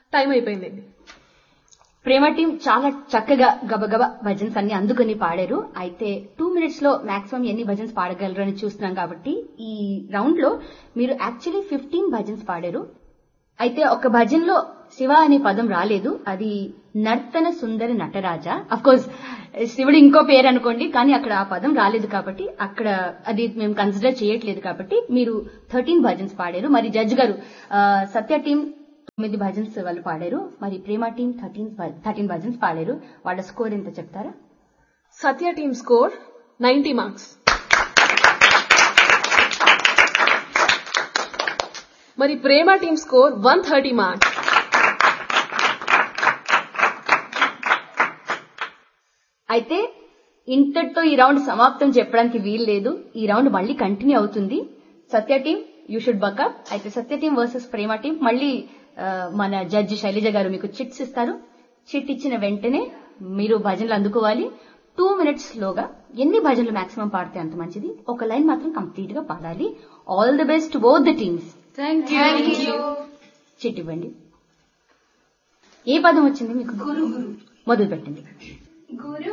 time అయిపోయిందండి ప్రేమ team చాలా చక్కగా గబగబా భజన్స్ అన్ని అందుకొని పాడారు అయితే టూ మినిట్స్ లో మాక్సిమం ఎన్ని భజన్స్ పాడగలరు అని చూస్తున్నాం కాబట్టి ఈ రౌండ్ లో మీరు యాక్చువల్లీ ఫిఫ్టీన్ భజన్స్ పాడారు అయితే ఒక భజన్లో శివ అనే పదం రాలేదు అది నర్తన సుందరి నటరాజ అఫ్ కోర్స్ శివుడు ఇంకో పేరు అనుకోండి కానీ అక్కడ ఆ పదం రాలేదు కాబట్టి అక్కడ అది మేము కన్సిడర్ చేయట్లేదు కాబట్టి మీరు థర్టీన్ భజన్స్ పాడారు మరి జడ్జ్ గారు ఆ, సత్య టీం తొమ్మిది భజన్స్ వాళ్ళు పాడారు మరి Prema team thirteen thirteen bhajans పాడారు వాళ్ళ స్కోర్ ఎంత చెప్తారా Satya team score ninety marks మరి Prema team score one thirty marks అయితే ఇంతటితో ఈ రౌండ్ సమాప్తం చెప్పడానికి వీలు లేదు ఈ రౌండ్ మళ్ళీ కంటిన్యూ అవుతుంది Satya team you should buck up అయితే Satya team versus Prema team మళ్ళీ ఆ, మన జడ్జి శైలజ గారు మీకు చిట్స్ ఇస్తారు చిట్ ఇచ్చిన వెంటనే మీరు భజనలు అందుకోవాలి టూ మినిట్స్ లోగా ఎన్ని భజనలు మాక్సిమం పాడితే అంత మంచిది ఒక లైన్ మాత్రం కంప్లీట్ గా పాడాలి all the best both the teams thank you chit ఇవ్వండి ఏ పదం వచ్చింది మీకు మొదలు పెట్టండి గురు